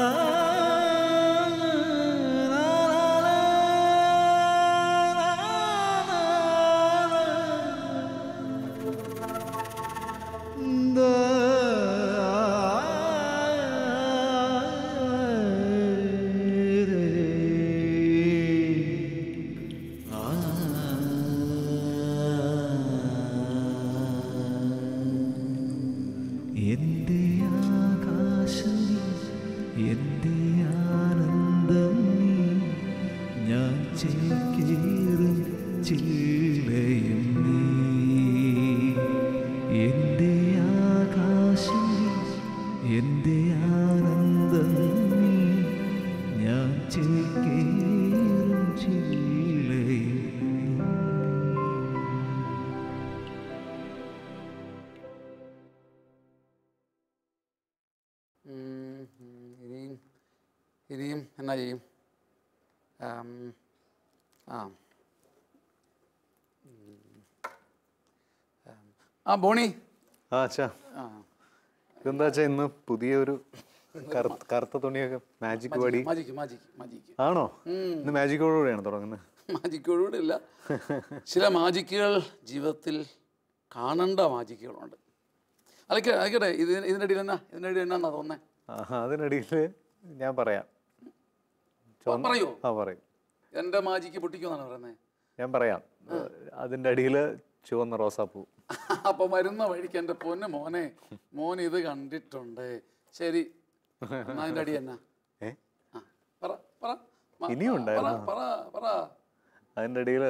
എന്റെ ആകാശം നീ, എന്റെ ആനന്ദം നീ ഞാൻ ചേക്കേറും ചില്ലയും നീ എന്റെ ആകാശം നീ, എന്റെ ആനന്ദം നീ ഞാൻ ചേക്കേറും ചില്ലയും നീ ഉം, ഉം, ഇനിയും ഇനിയും എന്നാ ചെയ്യും ആം, ആ ഉം, ആം, ആ ബോണി ആ അച്ഛാ ആ ഇതെന്താ അച്ഛാ ഇന്ന് പുതിയൊരു കറുത്ത കറുത്ത തുണിയൊക്കെ മാജിക് വടി മാജിക്ക് മാജിക്ക് മാജിക്ക് ആണോ ഇന്ന് മാജിക്കോടുകൂടിയാണ് തുടങ്ങുന്നത് മാജിക്കോടുകൂടെ ഇല്ല ചില മാജിക്കുകൾ ജീവിതത്തിൽ കാണേണ്ട മാജിക്കുകളുണ്ട് അതൊക്കെ അതൊക്കെ ഇത് ഇതിൻ്റെ ഇടയിൽ എന്നാ ഇതിൻ്റെ ഇടയിൽ എന്നാ തോന്നേ ആ അതിനിടയിൽ ഞാൻ പറയാം ചുവന്ന- പറയോ ആ പറയും എൻ്റെ മാജിക്ക് പൊട്ടിക്കുമെന്നാണ് പറയുന്നത് ഞാൻ പറയാം അതിൻ്റെ അടിയിൽ ചുവന്ന റോസാപ്പൂ അപ്പൊ വരുന്ന വഴിക്ക് എൻ്റെ പൊന്ന് മോനെ മോൻ ഇത് കണ്ടിട്ടുണ്ട് ശരി എന്നാ അതിൻ്റെ അടി എന്നാ ഏ ആ, പറ പറ മ- ഇനിയും പറ ഉണ്ടായിരുന്നോ? പറ പറ അതിൻ്റെ അടിയിൽ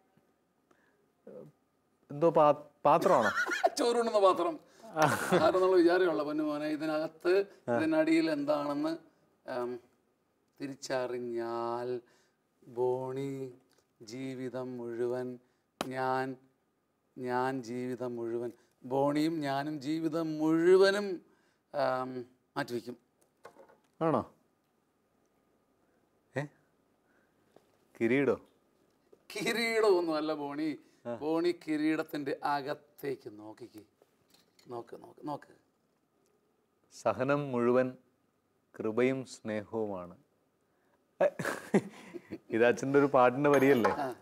എന്തോ പാ പാത്രമാണോ ചോറുണ്ണുന്ന പാത്രം ആരെന്നുള്ള വിചാരമുള്ള പൊന്നു മോനെ ഇതിനകത്ത് ഇതിനടിയിൽ എന്താണെന്ന് ആം, തിരിച്ചറിഞ്ഞാൽ ബോണി ജീവിതം മുഴുവൻ ഞാൻ ഞാൻ ജീവിതം മുഴുവൻ ബോണിയും ഞാനും ജീവിതം മുഴുവനും ആം, മാറ്റിവെക്കും ആണോ ഏ കിരീടോ കിരീടമൊന്നുമല്ല ബോണി ബോണി കിരീടത്തിന്റെ അകത്തേക്ക് നോക്കിക്ക് നോക്ക് നോക്ക് നോക്ക് സഹനം മുഴുവൻ കൃപയും സ്നേഹവുമാണ് ഏ, ഇത് അച്ഛൻ്റെ ഒരു പാട്ടിൻ്റെ വരിയല്ലേ ആ.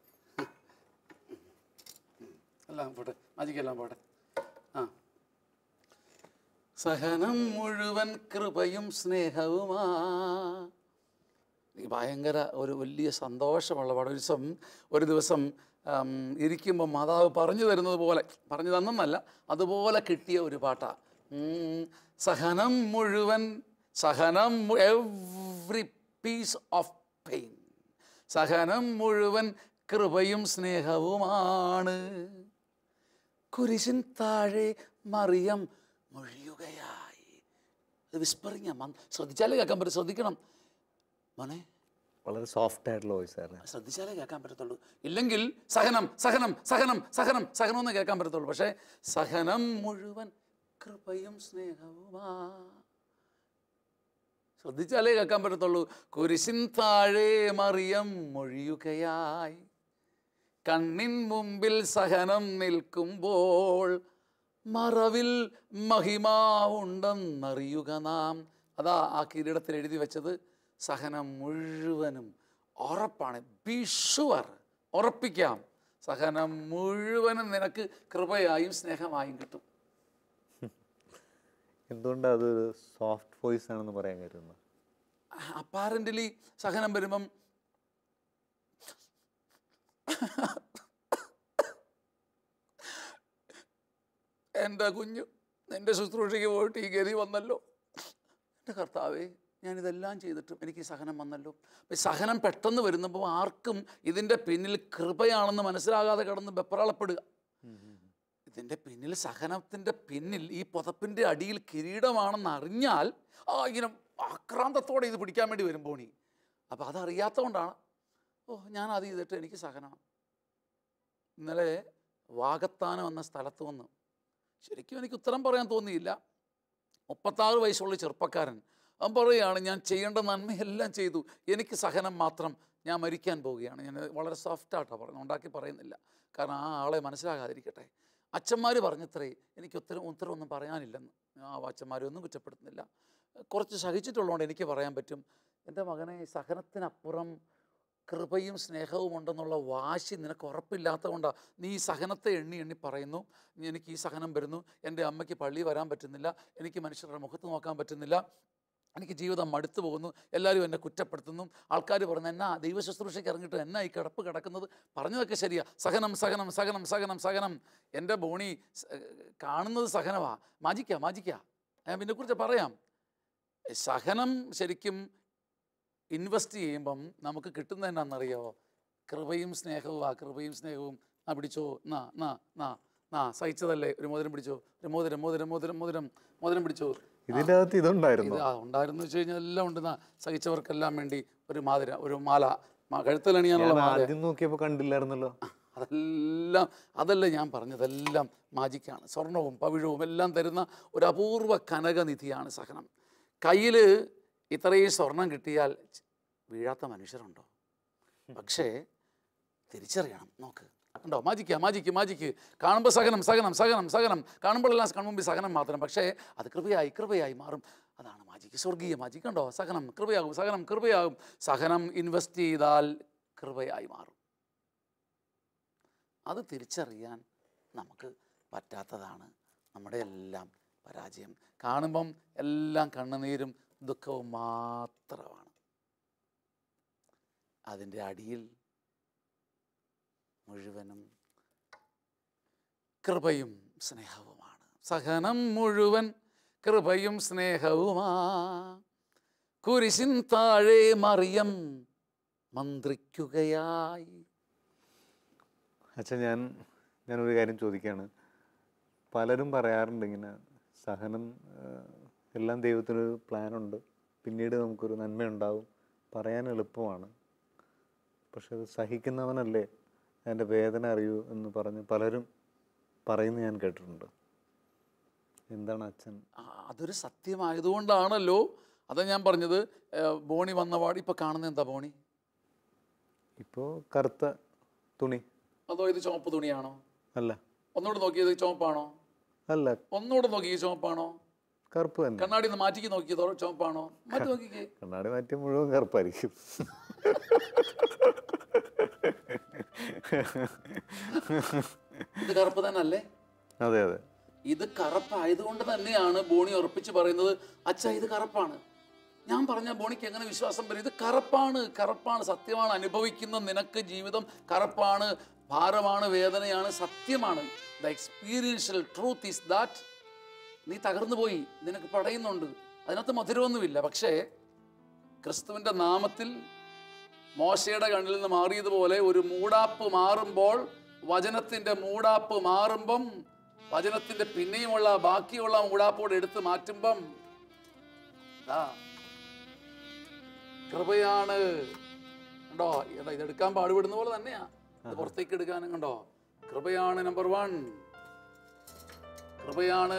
എല്ലാം പോട്ടെ മാജിക്കെല്ലാം പോട്ടെ ആ സഹനം മുഴുവൻ കൃപയും സ്നേഹവുമാ എനിക്ക് ഭയങ്കര ഒരു വലിയ സന്തോഷമുള്ള പാடம் ഒരു ദിവസം ഒരു ദിവസം ആം, ഇരിക്കുമ്പോൾ മാതാവ് പറഞ്ഞു തരുന്നത് പോലെ പറഞ്ഞു തന്നെന്നല്ല അതുപോലെ കിട്ടിയ ഒരു പാട്ടാ ഉം, സഹനം മുഴുവൻ സഹനം എവ്രി പീസ് ഓഫ് പെയിൻ സഹനം മുഴുവൻ കൃപയും സ്നേഹവുമാണ് കുരിശിൻ താഴെ മറിയം മൊഴിയുകയായി അത് വിസ്പറിങ്ങാ ശ്രദ്ധിച്ചാലേ കേൾക്കാൻ പറ്റും ശ്രദ്ധിക്കണം മോനെ വളരെ സോഫ്റ്റ് ആയിട്ടുള്ള വോയിസ് ആയിരുന്നു ശ്രദ്ധിച്ചാലേ കേൾക്കാൻ പറ്റത്തുള്ളൂ ഇല്ലെങ്കിൽ സഹനം സഹനം സഹനം സഹനം സഹനം എന്ന് കേൾക്കാൻ പറ്റത്തുള്ളൂ പക്ഷേ സഹനം മുഴുവൻ കൃപയും സ്നേഹവുമാ ശ്രദ്ധിച്ചാലേ കേൾക്കാൻ പറ്റത്തുള്ളൂ കുരിശിൻ താഴെ മറിയം മൊഴിയുകയായി കണ്ണിൻ മുമ്പിൽ സഹനം നിൽക്കുമ്പോൾ മറവിൽ മഹിമാവുണ്ടെന്നറിയുക നാം അതാ ആ കിരീടത്തിൽ എഴുതി വെച്ചത് സഹനം മുഴുവനും ഉറപ്പാണ് ബി ഷുവർ ഉറപ്പിക്കാം സഹനം മുഴുവനും നിനക്ക് കൃപയായും സ്നേഹമായും കിട്ടും എന്തുകൊണ്ടാണ് അതൊരു സോഫ്റ്റ് വോയിസ് ആണെന്ന് പറയാൻ കരുതുന്നത് അപ്പാരൻ്റലി സഹനം വരുമ്പം എൻ്റെ കുഞ്ഞു നിൻ്റെ ശുശ്രൂഷയ്ക്ക് പോയിട്ട് ഈ ഗതി വന്നല്ലോ എൻ്റെ കർത്താവേ ഞാനിതെല്ലാം ചെയ്തിട്ടും എനിക്ക് ഈ സഹനം വന്നല്ലോ അപ്പം ഈ സഹനം പെട്ടെന്ന് വരുന്നപ്പോൾ ആർക്കും ഇതിൻ്റെ പിന്നിൽ കൃപയാണെന്ന് മനസ്സിലാകാതെ കിടന്ന് വെപ്രാളപ്പെടുക ഇതിൻ്റെ പിന്നിൽ സഹനത്തിൻ്റെ പിന്നിൽ ഈ പുതപ്പിൻ്റെ അടിയിൽ കിരീടമാണെന്ന് അറിഞ്ഞാൽ ആ ഇങ്ങനെ ആക്രാന്തത്തോടെ ഇത് പിടിക്കാൻ വേണ്ടി വരും പോണി അപ്പോൾ അതറിയാത്തതുകൊണ്ടാണ് ഓ ഞാൻ അത് ചെയ്തിട്ട് എനിക്ക് സഹനം ഇന്നലെ വാഗത്താനം എന്ന സ്ഥലത്ത് വന്ന് ശരിക്കും എനിക്ക് ഉത്തരം പറയാൻ തോന്നിയില്ല മുപ്പത്താറ് വയസ്സുള്ള ചെറുപ്പക്കാരൻ അവൻ പറയുകയാണ് ഞാൻ ചെയ്യേണ്ട നന്മയെല്ലാം ചെയ്തു എനിക്ക് സഹനം മാത്രം ഞാൻ മരിക്കാൻ പോവുകയാണ് ഞാൻ വളരെ സോഫ്റ്റായിട്ടാണ് പറഞ്ഞു ഉണ്ടാക്കി പറയുന്നില്ല കാരണം ആ ആളെ മനസ്സിലാകാതിരിക്കട്ടെ അച്ഛന്മാർ പറഞ്ഞത്രേ എനിക്ക് ഉത്തരം ഉത്തരവൊന്നും പറയാനില്ലെന്ന് ആ അച്ഛന്മാരെ ഒന്നും കുറ്റപ്പെടുത്തുന്നില്ല കുറച്ച് സഹിച്ചിട്ടുള്ളതുകൊണ്ട് എനിക്ക് പറയാൻ പറ്റും എൻ്റെ മകനെ സഹനത്തിനപ്പുറം കൃപയും സ്നേഹവും ഉണ്ടെന്നുള്ള വാശി നിനക്ക് ഉറപ്പില്ലാത്തതുകൊണ്ടാണ് നീ ഈ സഹനത്തെ എണ്ണി എണ്ണി പറയുന്നു നീ എനിക്ക് ഈ സഹനം വരുന്നു എൻ്റെ അമ്മയ്ക്ക് പള്ളി വരാൻ പറ്റുന്നില്ല എനിക്ക് മനുഷ്യരുടെ മുഖത്ത് നോക്കാൻ പറ്റുന്നില്ല എനിക്ക് ജീവിതം മടുത്തു പോകുന്നു എല്ലാവരും എന്നെ കുറ്റപ്പെടുത്തുന്നു ആൾക്കാർ പറയുന്നു എന്നാ ദൈവ ശുശ്രൂഷയ്ക്ക് ഇറങ്ങിയിട്ട് എന്നാ ഈ കിടപ്പ് കിടക്കുന്നത് പറഞ്ഞതൊക്കെ ശരിയാ സഹനം സഹനം സഹനം സഹനം സഹനം എൻ്റെ ബോണി സ- കാണുന്നത് സഹനമാ മാജിക്ക മാജിക്ക ഞാൻ ഇതിനെക്കുറിച്ച് പറയാം സഹനം ശരിക്കും ഇൻവെസ്റ്റ് ചെയ്യുമ്പം നമുക്ക് കിട്ടുന്നത് എന്നാണെന്നറിയോ കൃപയും സ്നേഹവും ആ കൃപയും സ്നേഹവും ആ പിടിച്ചോ നാ നാ നാ നാ സഹിച്ചതല്ലേ ഒരു മോതിരം പിടിച്ചോ ഒരു മോതിരം മോതിരം മോതിരം മോതിരം മോതിരം പിടിച്ചോ ഇതിൻ്റെ അകത്ത് ഇതുണ്ടായിരുന്നു ഇത് ആ ഉണ്ടായിരുന്നു വെച്ച് കഴിഞ്ഞാൽ എല്ലാം ഉണ്ട് നാ സഹിച്ചവർക്കെല്ലാം വേണ്ടി ഒരു മാതിര ഒരു മാല മ- കഴുത്തിലണിയാനുള്ള ഞാൻ മാല ആദ്യം നോക്കിയപ്പോൾ കണ്ടില്ലായിരുന്നല്ലോ അതെല്ലാം അതല്ല ഞാൻ പറഞ്ഞതെല്ലാം മാജിക്കാണ് സ്വർണവും പവിഴവും എല്ലാം തരുന്ന ഒരു അപൂർവ കനകനിധിയാണ് സഹനം കയ്യിൽ ഇത്രയും സ്വർണം കിട്ടിയാൽ വീഴാത്ത മനുഷ്യരുണ്ടോ പക്ഷേ തിരിച്ചറിയണം നോക്ക് ഉണ്ടോ മാജിക്ക മാജിക്ക് മാജിക്ക് കാണുമ്പോൾ സഹനം സഹനം സഹനം സഹനം കാണുമ്പോഴെല്ലാം കൺമുമ്പിൽ സഹനം മാത്രം പക്ഷേ അത് കൃപയായി കൃപയായി മാറും അതാണ് മാജിക്ക് സ്വർഗീയ മാജിക്ക് ഉണ്ടോ സഹനം കൃപയാകും സഹനം കൃപയാകും സഹനം ഇൻവെസ്റ്റ് ചെയ്താൽ കൃപയായി മാറും അത് തിരിച്ചറിയാൻ നമുക്ക് പറ്റാത്തതാണ് നമ്മുടെ എല്ലാം പരാജയം കാണുമ്പം എല്ലാം കണ്ണുനീരും ദുഃഖവും മാത്രമാണ് അതിൻ്റെ അടിയിൽ മുഴുവനും കൃപയും സ്നേഹവുമാണ് സഹനം മുഴുവൻ കൃപയും സ്നേഹവുമാ കുരിശിൻ താഴെ മറിയം മന്ത്രിക്കുകയായി അച്ഛൻ ഞാൻ ഞാനൊരു കാര്യം ചോദിക്കുകയാണ് പലരും പറയാറുണ്ട് ഇങ്ങനെ സഹനം ആ, എല്ലാം ദൈവത്തിനൊരു പ്ലാനുണ്ട് പിന്നീട് നമുക്കൊരു നന്മയുണ്ടാവും പറയാൻ എളുപ്പമാണ് പക്ഷെ അത് സഹിക്കുന്നവനല്ലേ അതിൻ്റെ വേദന അറിയൂ എന്ന് പറഞ്ഞ് പലരും പറയുന്നത് ഞാൻ കേട്ടിട്ടുണ്ട് എന്താണ് അച്ഛൻ ആ, അതൊരു സത്യമായതുകൊണ്ടാണല്ലോ അതാ ഞാൻ പറഞ്ഞത് ഏ, ബോണി വന്നപാട് ഇപ്പൊ കാണുന്നത് എന്താ ബോണി ഇപ്പോൾ കറുത്ത തുണി അതോ ഇത് ചുവപ്പ് തുണിയാണോ അല്ല ഒന്നുകൂടെ നോക്കിയത് ചുവപ്പാണോ അല്ല ഒന്നുകൂടെ നോക്കി ചുവപ്പാണോ കറുപ്പ് തന്നെ കണ്ണാടി ഒന്ന് മാറ്റിക്ക് നോക്കിയതോ ചുവപ്പാണോ മാറ്റി നോക്കിക്കേ കണ്ണാടി മാറ്റിയ മുഴുവൻ കറുപ്പായിരിക്കും ഇത് കറുപ്പ് തന്നെ അല്ലേ അതെ അതെ ഇത് കറുപ്പായതുകൊണ്ട് തന്നെയാണ് ബോണി ഉറപ്പിച്ച് പറയുന്നത് അച്ഛ ഇത് കറുപ്പാണ് ഞാൻ പറഞ്ഞ ബോണിക്ക് എങ്ങനെ വിശ്വാസം വരും ഇത് കറുപ്പാണ് കറുപ്പാണ് സത്യമാണ് അനുഭവിക്കുന്ന നിനക്ക് ജീവിതം കറുപ്പാണ് ഭാരമാണ് വേദനയാണ് സത്യമാണ് the experiential truth is that നീ തകർന്നു പോയി നിനക്ക് പടയുന്നുണ്ട് അതിനകത്ത് മധുരമൊന്നുമില്ല പക്ഷേ ക്രിസ്തുവിൻ്റെ നാമത്തിൽ മോശയുടെ കണ്ണിൽ നിന്ന് മാറിയതുപോലെ ഒരു മൂടാപ്പ് മാറുമ്പോൾ വചനത്തിൻ്റെ മൂടാപ്പ് മാറുമ്പം വചനത്തിൻ്റെ പിന്നെയുമുള്ള ബാക്കിയുള്ള മൂടാപ്പോട് എടുത്ത് മാറ്റുമ്പം ദാ, കൃപയാണ് കണ്ടോ എടാ ഇതെടുക്കാൻ പാടുപെടുന്ന പോലെ തന്നെയാ ഇത് പുറത്തേക്ക് എടുക്കാനും കണ്ടോ കൃപയാണ് നമ്പർ വൺ കൃപയാണ്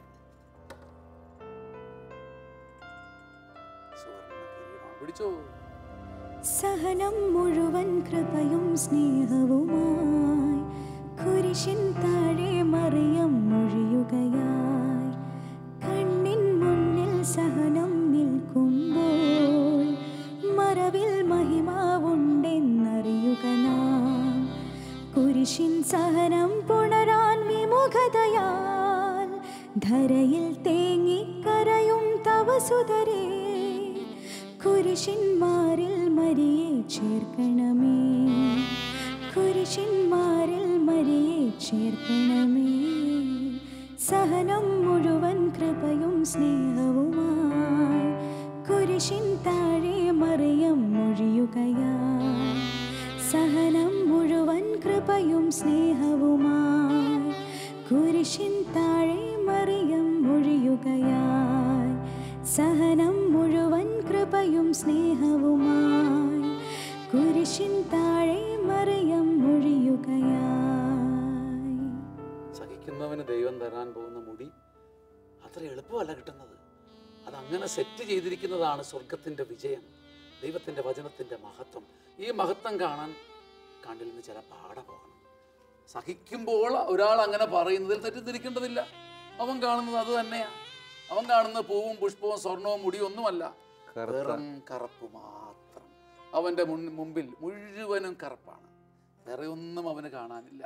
സുവർണ്ണ കിരീടമാണ്. പിടിച്ചോ സഹനം മുഴുവൻ കൃപയും സ്നേഹവുമായി കുരിശിൻ താഴെ മറിയം മൊഴിയുകയായി കണ്ണിൻ മുന്നിൽ സഹനം നിൽക്കുമ്പോൾ മറവിൽ മഹിമാവുണ്ടെന്നറിയുക നാം കുരിശിൻ സഹനം പുണരാൻ വിമുഖതയാൽ ധരയിൽ തേങ്ങിക്കരയും തവസുതരേ കുരിശിന്മാരിൽ മരിയെ ചേർക്കണമേ കുരിശിന്മാരിൽ മരിയെ ചേർക്കണമേ സഹനം മുഴുവൻ കൃപയും സ്നേഹവുമായി കുരിശിൻ താഴെ മറിയം മൊഴിയുകയായി സഹനം മുഴുവൻ കൃപയും സ്നേഹവുമായി കുരിശിൻ താഴെ മറിയം മൊഴിയുകയായി സഹനം മുഴുവൻ കൃപയും സ്നേഹവുമായി കുരിശിൻ താഴെ മറിയം മൊഴിയുകയായി സഹിക്കുന്നവന് ദൈവം തരാൻ പോകുന്ന മുടി അത്ര എളുപ്പമല്ല കിട്ടുന്നത് അതങ്ങനെ സെറ്റ് ചെയ്തിരിക്കുന്നതാണ് സ്വർഗത്തിൻ്റെ വിജയം ദൈവത്തിൻ്റെ വചനത്തിൻ്റെ മഹത്വം ഈ മഹത്വം കാണാൻ കണ്ടിൽ നിന്ന് ചില പാട പോകണം സഹിക്കുമ്പോൾ ഒരാൾ അങ്ങനെ പറയുന്നതിൽ തെറ്റിദ്ധരിക്കേണ്ടതില്ല അവൻ കാണുന്നത് അത് തന്നെയാണ് അവൻ കാണുന്ന പൂവും പുഷ്പവും സ്വർണവും മുടിയും ഒന്നുമല്ല കറുത്ത. വെറും കറുപ്പ് മാത്രം അവൻ്റെ മുൻ മുമ്പിൽ മുഴുവനും കറുപ്പാണ് വേറെ ഒന്നും അവന് കാണാനില്ല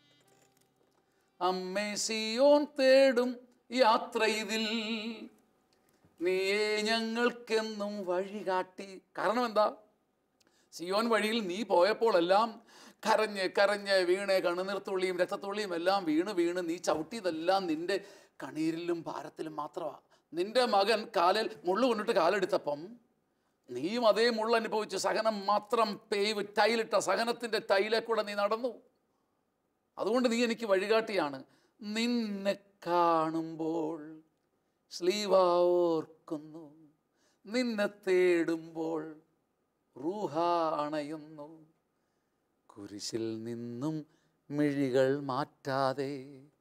അമ്മേ സിയോൻ തേടും യാത്ര ഇതിൽ നീയേ ഞങ്ങൾക്കെന്നും വഴി കാട്ടി കാരണം എന്താ സിയോൻ വഴിയിൽ നീ പോയപ്പോഴെല്ലാം കരഞ്ഞ് കരഞ്ഞ് വീണ് കണ്ണുനീർത്തുള്ളിയും രക്തത്തുള്ളിയും എല്ലാം വീണ് വീണ് നീ ചവിട്ടിയതെല്ലാം നിന്റെ കണ്ണീരിലും ഭാരത്തിലും മാത്രമാണ് നിന്റെ മകൻ കാലിൽ മുള്ളു കൊണ്ടിട്ട് കാലെടുത്തപ്പം നീയും അതേ മുള്ള അനുഭവിച്ച് സഹനം മാത്രം പേവ് ടൈലിട്ട സഹനത്തിൻ്റെ ടൈലെ കൂടെ നീ നടന്നു അതുകൊണ്ട് നീ എനിക്ക് വഴികാട്ടിയാണ് നിന്നെ കാണുമ്പോൾ സ്ലീവ ഓർക്കുന്നു നിന്നെ തേടുമ്പോൾ റൂഹ അണയുന്നു കുരിശിൽ നിന്നും മിഴികൾ മാറ്റാതെ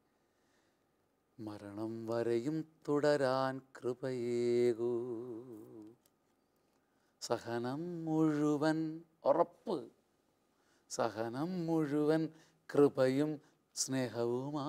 മരണം വരെയും തുടരാൻ കൃപയേകൂ സഹനം മുഴുവൻ ഉറപ്പ് സഹനം മുഴുവൻ കൃപയും സ്നേഹവുമാ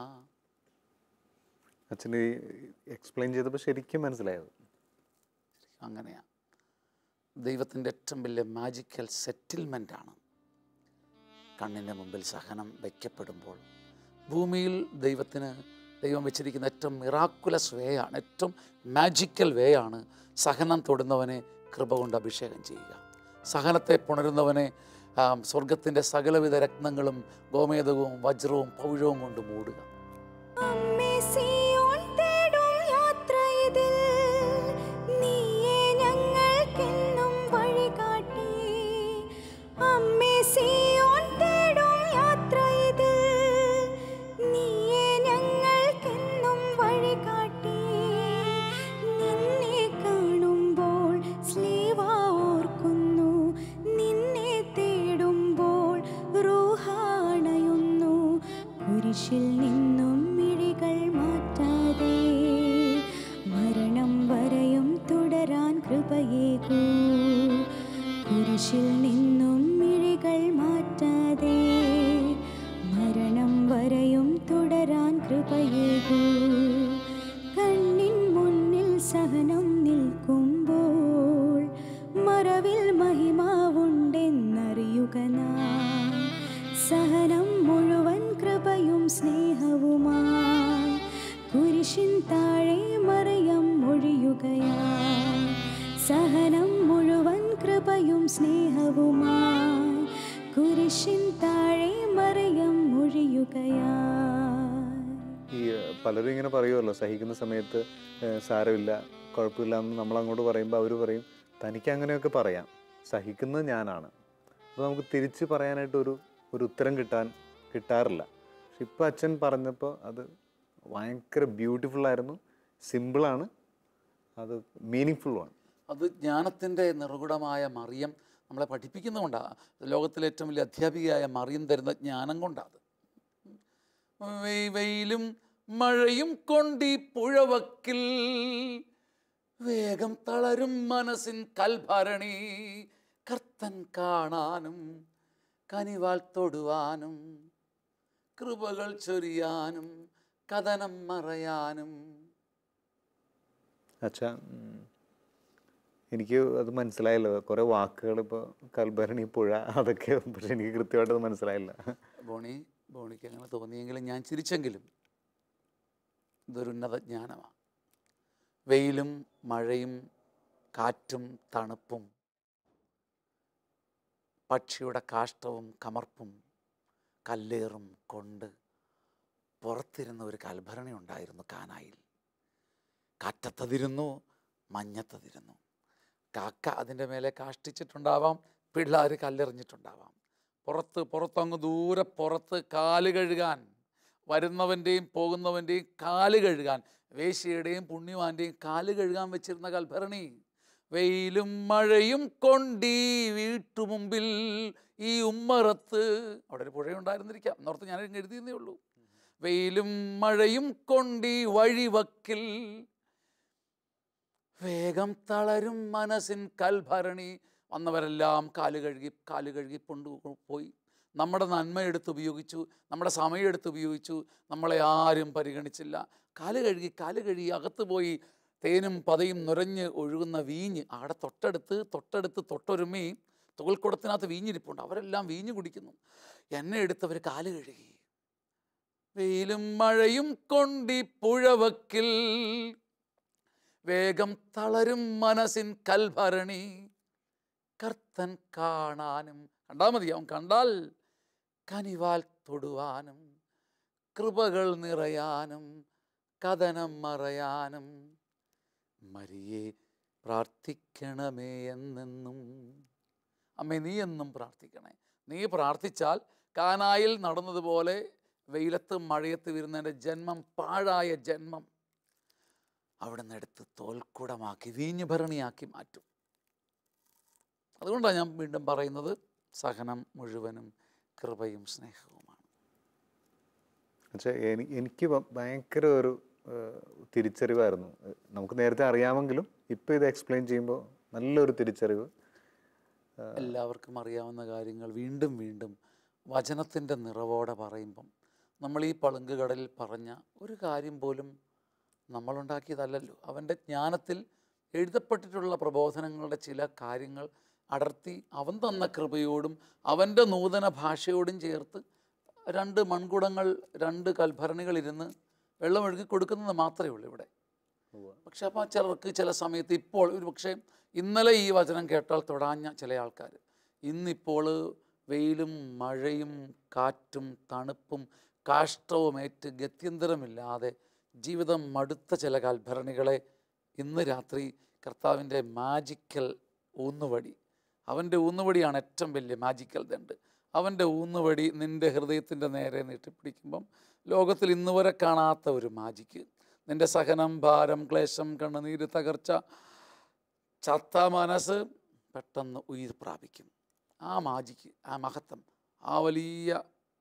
അച്ഛന് എക്സ്പ്ലെയിൻ ചെയ്തപ്പോൾ ശരിക്കും മനസ്സിലായത് അങ്ങനെയാണ് ദൈവത്തിൻ്റെ ഏറ്റവും വലിയ മാജിക്കൽ സെറ്റിൽമെൻ്റാണ് കണ്ണിൻ്റെ മുമ്പിൽ സഹനം വയ്ക്കപ്പെടുമ്പോൾ ഭൂമിയിൽ ദൈവത്തിന് ദൈവം വെച്ചിരിക്കുന്ന ഏറ്റവും മിറാക്കുലസ് വേ ആണ് ഏറ്റവും മാജിക്കൽ വേ ആണ് സഹനം തൊടുന്നവനെ കൃപ കൊണ്ട് അഭിഷേകം ചെയ്യുക സഹനത്തെ പുണരുന്നവനെ സ്വർഗത്തിൻ്റെ സകലവിധ രത്നങ്ങളും ഗോമേതകവും വജ്രവും പൗഴവും കൊണ്ട് മൂടുക അമ്മേ സിയോൻ തേടും യാത്ര ഇതിൽ നീയേ ഞങ്ങൾക്കെന്നും വഴികാട്ടി അമ്മേ സിയോൻ തേടും യാത്ര ഇതിൽ നീയേ ഞങ്ങൾക്കെന്നും വഴികാട്ടി നിന്നെ കാണുമ്പോൾ സ്ലീവ ഓർക്കുന്നു നിന്നെ തേടുമ്പോൾ റൂഹ അണയുന്നു കുരിശിൽ നിന്നും മിഴികൾ മാറ്റാതെ മരണം വരെയും തുടരാൻ കൃപയേകൂ കുരിശിൽ നിന്നും മിഴികൾ മാറ്റാതെ മരണം വരെയും തുടരാൻ കൃപയേകൂ കണ്ണിൻ മുന്നിൽ സഹനം നിൽക്കുമ്പോൾ മറവിൽ മഹിമാവുണ്ടെന്നറിയുക നാം സഹനം മുഴുവൻ കൃപയും സ്നേഹവുമായി കുരിശിൻ താഴെ മറിയം ഒഴിയുകയായി സഹനം മുഴുവൻ കൃപയും സ്നേഹവുമായി കുരിശിൻ താഴെ മറിയം ഒഴിയുകയായി ഈ ഏഹ്, പലരും ഇങ്ങനെ പറയുമല്ലോ സഹിക്കുന്ന സമയത്ത് ഏഹ്, സാരമില്ല കുഴപ്പമില്ല എന്ന് നമ്മൾ അങ്ങോട്ട് പറയുമ്പോൾ അവർ പറയും തനിക്ക് അങ്ങനെയൊക്കെ പറയാം സഹിക്കുന്നത് ഞാനാണ് അപ്പോൾ നമുക്ക് തിരിച്ച് പറയാനായിട്ട് ഒരു ഒരു ഉത്തരം കിട്ടാൻ കിട്ടാറില്ല പക്ഷെ ഇപ്പം അച്ഛൻ പറഞ്ഞപ്പോൾ അത് ഭയങ്കര ബ്യൂട്ടിഫുൾ ആയിരുന്നു സിമ്പിളാണ് അത് മീനിങ് ഫുള്ളുമാണ് അത് ജ്ഞാനത്തിൻ്റെ നിറുകുടമായ മറിയം നമ്മളെ പഠിപ്പിക്കുന്നതുകൊണ്ടാണ് ലോകത്തിലെ ഏറ്റവും വലിയ അധ്യാപികയായ മറിയം തരുന്ന ജ്ഞാനം കൊണ്ടാണ് വെയ് വെയിലും മഴയും കൊണ്ടി പുഴവക്കിൽ വേഗം തളരും മനസ്സിൻ കൽഭരണി കർത്തൻ കാണാനും കനിവാൽ തൊടുവാനും കൃപകൾ ചൊരിയാനും കഥനം മറയാനും അച്ഛാ ഉം, എനിക്ക് അത് മനസ്സിലായല്ലോ കുറേ വാക്കുകൾ ഇപ്പോൾ കൽഭരണി പുഴ അതൊക്കെ പക്ഷെ എനിക്ക് കൃത്യമായിട്ട് അത് മനസ്സിലായില്ല ബോണി ബോണിക്ക് അങ്ങനെ തോന്നിയെങ്കിലും ഞാൻ ചിരിച്ചെങ്കിലും ഇതൊരു ഉന്നത ജ്ഞാനമാണ് വെയിലും മഴയും കാറ്റും തണുപ്പും പക്ഷിയുടെ കാഷ്ടവും കമർപ്പും കല്ലേറും കൊണ്ട് പുറത്തിരുന്ന ഒരു കൽഭരണി ഉണ്ടായിരുന്നു കാനായിൽ കാറ്റത്തതിരുന്നു മഞ്ഞത്തതിരുന്നു കാക്ക അതിൻ്റെ മേലെ കാഷ്ടിച്ചിട്ടുണ്ടാവാം പിള്ളേർ കല്ലെറിഞ്ഞിട്ടുണ്ടാവാം പുറത്ത് പുറത്തങ്ങ് ദൂരെ പുറത്ത് കാല് കഴുകാൻ വരുന്നവൻ്റെയും പോകുന്നവൻ്റെയും കാല് കഴുകാൻ വേശ്യയുടെയും പുണ്യവാൻ്റെയും കാല് കഴുകാൻ വെച്ചിരുന്ന കൽഭരണി വെയിലും മഴയും കൊണ്ടീ വീട്ടുമുമ്പിൽ ഈ ഉമ്മറത്ത് അവിടെ ഒരു പുഴയുണ്ടായിരുന്നിരിക്കാം എന്നോർത്ത് ഞാൻ എഴുതിയെന്നേ ഉള്ളൂ വെയിലും മഴയും കൊണ്ടീ വഴിവക്കിൽ വേഗം തളരും മനസ്സിൻ കൽഭരണി വന്നവരെല്ലാം കാല് കഴുകി കാല് കഴുകി കൊണ്ടുപോയി നമ്മുടെ നന്മ എടുത്ത് ഉപയോഗിച്ചു നമ്മുടെ സമയം എടുത്ത് ഉപയോഗിച്ചു നമ്മളെ ആരും പരിഗണിച്ചില്ല കാല് കഴുകി കാല് കഴുകി അകത്ത് പോയി തേനും പതയും നുരഞ്ഞ് ഒഴുകുന്ന വീഞ്ഞ് അവിടെ തൊട്ടടുത്ത് തൊട്ടടുത്ത് തൊട്ടൊരുമയും തോൽക്കുടത്തിനകത്ത് വീഞ്ഞിരിപ്പുണ്ട് അവരെല്ലാം വീഞ്ഞ് കുടിക്കുന്നു എന്നെ എടുത്തവർ കാല് കഴുകി വെയിലും മഴയും കൊണ്ടി പുഴവക്കിൽ വേഗം തളരും മനസ്സിൻ കൽഭരണി കർത്തൻ കാണാനും കണ്ടാൽ മതിയാവും കണ്ടാൽ കനിവാൽ തൊടുവാനും കൃപകൾ നിറയാനും കഥനം മറയാനും മരിയെ പ്രാർത്ഥിക്കണമേ എന്നെന്നും അമ്മേ നീ എന്നും പ്രാർത്ഥിക്കണേ നീ പ്രാർത്ഥിച്ചാൽ കാനായിൽ നടന്നതുപോലെ വെയിലത്ത് മഴയത്ത് വരുന്നതിൻ്റെ ജന്മം പാഴായ ജന്മം അവിടെ നിന്ന് എടുത്ത് തോൽക്കുടമാക്കി വീഞ്ഞുഭരണിയാക്കി മാറ്റും അതുകൊണ്ടാണ് ഞാൻ വീണ്ടും പറയുന്നത് സഹനം മുഴുവനും കൃപയും സ്നേഹവുമാണ് പക്ഷേ എനി എനിക്ക് ഭ- ഭയങ്കര ഒരു ഏഹ്, തിരിച്ചറിവായിരുന്നു ഏഹ്, നമുക്ക് നേരത്തെ അറിയാമെങ്കിലും ഇപ്പം ഇത് എക്സ്പ്ലെയിൻ ചെയ്യുമ്പോൾ നല്ലൊരു തിരിച്ചറിവ് എല്ലാവർക്കും അറിയാവുന്ന കാര്യങ്ങൾ വീണ്ടും വീണ്ടും വചനത്തിൻ്റെ നിറവോടെ പറയുമ്പം നമ്മൾ ഈ പളുങ്ക് കടലിൽ പറഞ്ഞ ഒരു കാര്യം പോലും നമ്മളുണ്ടാക്കിയതല്ലല്ലോ അവൻ്റെ ജ്ഞാനത്തിൽ എഴുതപ്പെട്ടിട്ടുള്ള പ്രബോധനങ്ങളുടെ ചില കാര്യങ്ങൾ അടർത്തി അവൻ തന്ന കൃപയോടും അവൻ്റെ നൂതന ഭാഷയോടും ചേർത്ത് രണ്ട് മൺകുടങ്ങൾ രണ്ട് കൽഭരണികളിരുന്ന് വെള്ളമൊഴുകി കൊടുക്കുന്നത് മാത്രമേ ഉള്ളൂ ഇവിടെ പക്ഷെ അപ്പോൾ ചിലർക്ക് ചില സമയത്ത് ഇപ്പോൾ ഒരു പക്ഷേ ഇന്നലെ ഈ വചനം കേട്ടാൽ തൊടാഞ്ഞ ചില ആൾക്കാർ ഇന്നിപ്പോൾ വെയിലും മഴയും കാറ്റും തണുപ്പും കാഷ്ടവുമേറ്റ് ഗത്യന്തരമില്ലാതെ ജീവിതം മടുത്ത ചില കൽഭരണികളെ ഇന്ന് രാത്രി കർത്താവിൻ്റെ മാജിക്കൽ ഊന്നുവടി അവൻ്റെ ഊന്നുവടിയാണ് ഏറ്റവും വലിയ മാജിക്കൽ ദണ്ട് അവൻ്റെ ഊന്നുവടി നിൻ്റെ ഹൃദയത്തിൻ്റെ നേരെ നീട്ടിപ്പിടിക്കുമ്പം ലോകത്തിൽ ഇന്ന് വരെ കാണാത്ത ഒരു മാജിക്ക് നിൻ്റെ സഹനം ഭാരം ക്ലേശം കണ്ണുനീര് തകർച്ച ചത്ത മനസ്സ് പെട്ടെന്ന് ഉയിർ പ്രാപിക്കും ആ മാജിക്ക് ആ മഹത്വം ആ വലിയ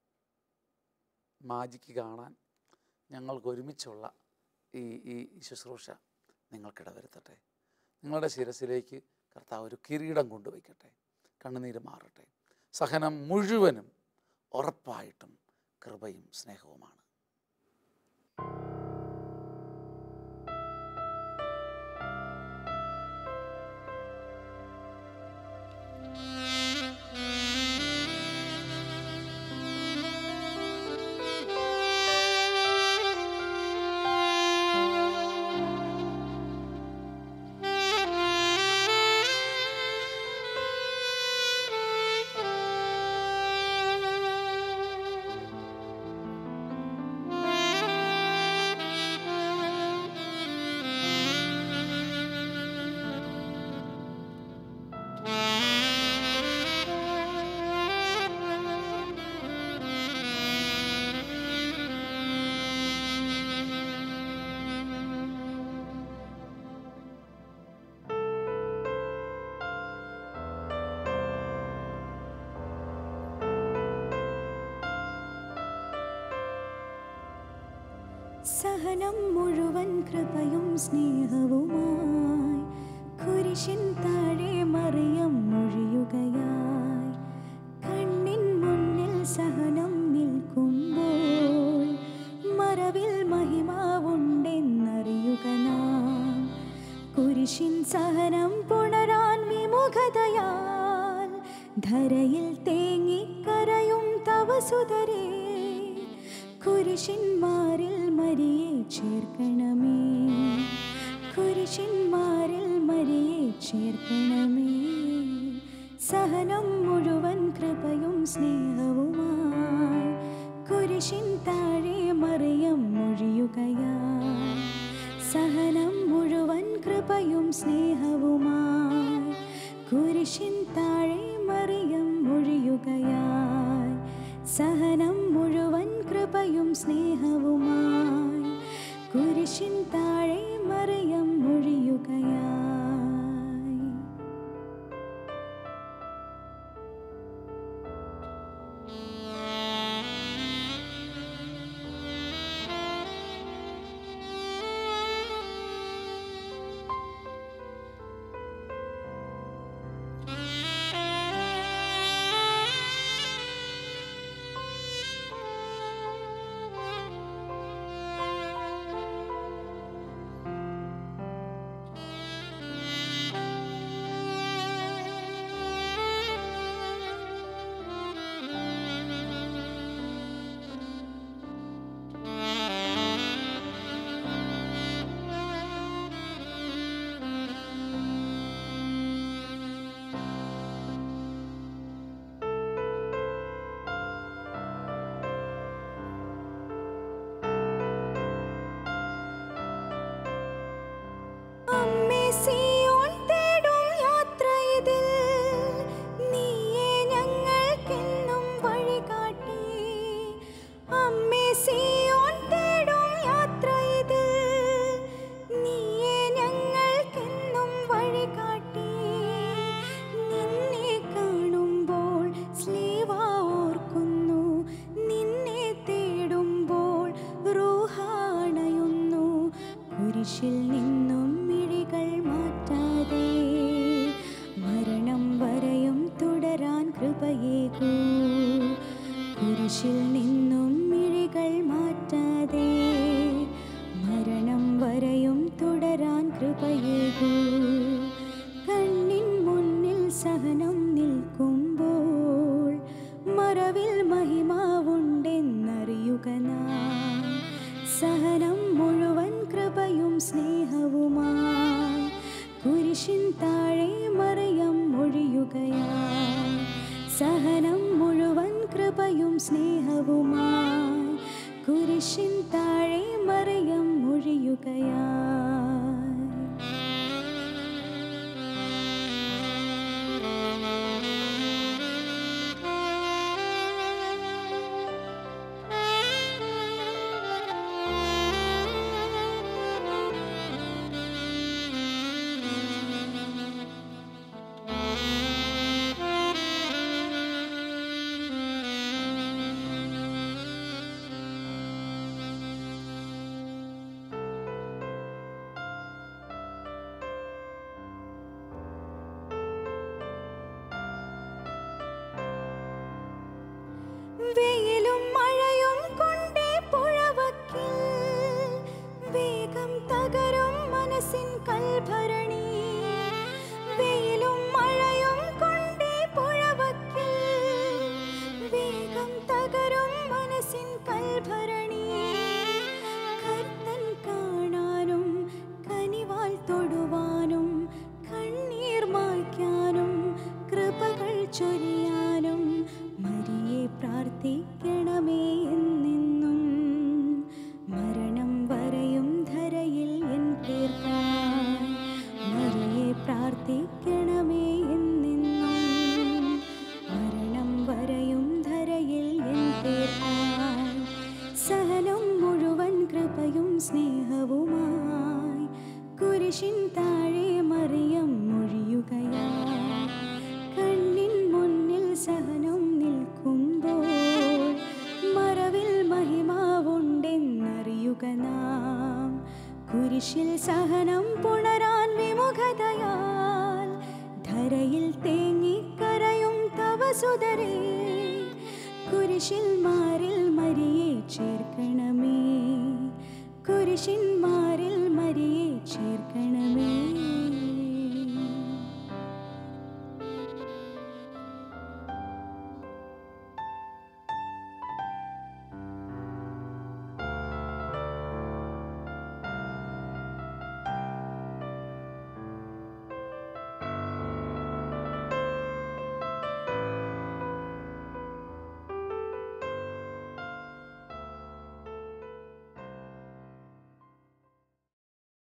മാജിക്ക് കാണാൻ ഞങ്ങൾക്ക് ഒരുമിച്ചുള്ള ഈ ഈ ശുശ്രൂഷ നിങ്ങൾക്കിട വരുത്തട്ടെ നിങ്ങളുടെ ശിരസിലേക്ക് കർത്താവ് ഒരു കിരീടം കൊണ്ടുവയ്ക്കട്ടെ കണ്ണുനീര് മാറട്ടെ സഹനം മുഴുവനും ഉറപ്പായിട്ടും കൃപയും സ്നേഹവുമാണ് സഹനം മുഴുവൻ കൃപയും സ്നേഹവുമായി കുരിശിൻ താഴെ മറിയം മൊഴിയുകയായി കണ്ണിൻ മുന്നിൽ സഹനം നിൽക്കുമ്പോൾ മറവിൽ മഹിമാവുണ്ടെന്നറിയുക നാം കുരിശിൻ സഹനം പുണരാൻ വിമുഖതയാൽ ധരയിൽ തേങ്ങിക്കരയും തവസുതരേ കുരിശന്മാരിൽ മരിയെ ചേർക്കണമേ കുരിശന്മാരിൽ മരിയെ ചേർക്കണമേ സഹനം മുഴുവൻ കൃപയും സ്നേഹവുമായി കുരിശിൻ താഴെ മറിയം മൊഴിയുകയായി സഹനം മുഴുവൻ കൃപയും സ്നേഹവുമായി കുരിശിൻ താഴെ മറിയം മൊഴിയുകയായി സഹനം മുഴുവൻ കൃപയും സ്നേഹവുമായി കുരിശിൻ താഴെ മറിയം മൊഴിയുകയായി കുരിശിൽ നിന്നും മിഴികൾ മാറ്റാതെ മരണം വരെയും തുടരാൻ കൃപയേകൂ കണ്ണിൻ മുന്നിൽ സഹനം നിൽക്കുമ്പോൾ മറവിൽ മഹിമാവുണ്ടെന്നറിയുക നാം സഹനം മുഴുവൻ കൃപയും സ്നേഹവുമായി കുരിശിൻ താഴെ മറിയം ഒഴിയുകയായി സഹനം മുഴുവൻ കൃപയും സ്നേഹവുമായി കുരിശിൻ താഴെ മറിയം ഒഴിയുകയായി വെയിലും മഴയും കൊണ്ടേ പുഴവക്കിൽ വേഗം തകരും മനസ്സിൻ കൽഭരണി വെയിലും മഴയും കൊണ്ടേ പുഴവക്കിൽ വേഗം തകരും മനസ്സിൻ കൽഭരണി കർത്തൻ കാണാനും കനിവാൽ തൊടുവാനും കണ്ണീർ മായ്ക്കാനും കൃപകൾ ചൊരിയാനും മരിയെ പ്രാർത്ഥിക്കണമേ എന്നെന്നും മരണം വരെയും ധരയിൽ എൻ തീർക്കാൻ മരിയെ പ്രാർത്ഥിക്കണമേ എന്നെന്നും മരണം വരെയും ധരയിൽ എൻ തീർക്കാൻ സഹനം മുഴുവൻ കൃപയും സ്നേഹവുമായി കുരിശിൻ താഴെ മറിയം മൊഴിയുകയായി കണ്ണിൻ മുന്നിൽ സഹനം നിൽക്കുമ്പോൾ മറവിൽ മഹിമാവുണ്ടെന്നറിയുക നാം കുരിശിൽ സഹനം പുണരാൻ വിമുഖതയാൽ ധരയിൽ തേങ്ങിക്കരയും തവസുതരേ കുരിശിൽ മാറിൽ മരിയെ ചേർക്കണമേ കുരിശിൻ മാറിൽ മരിയെ ചേർക്കണമേ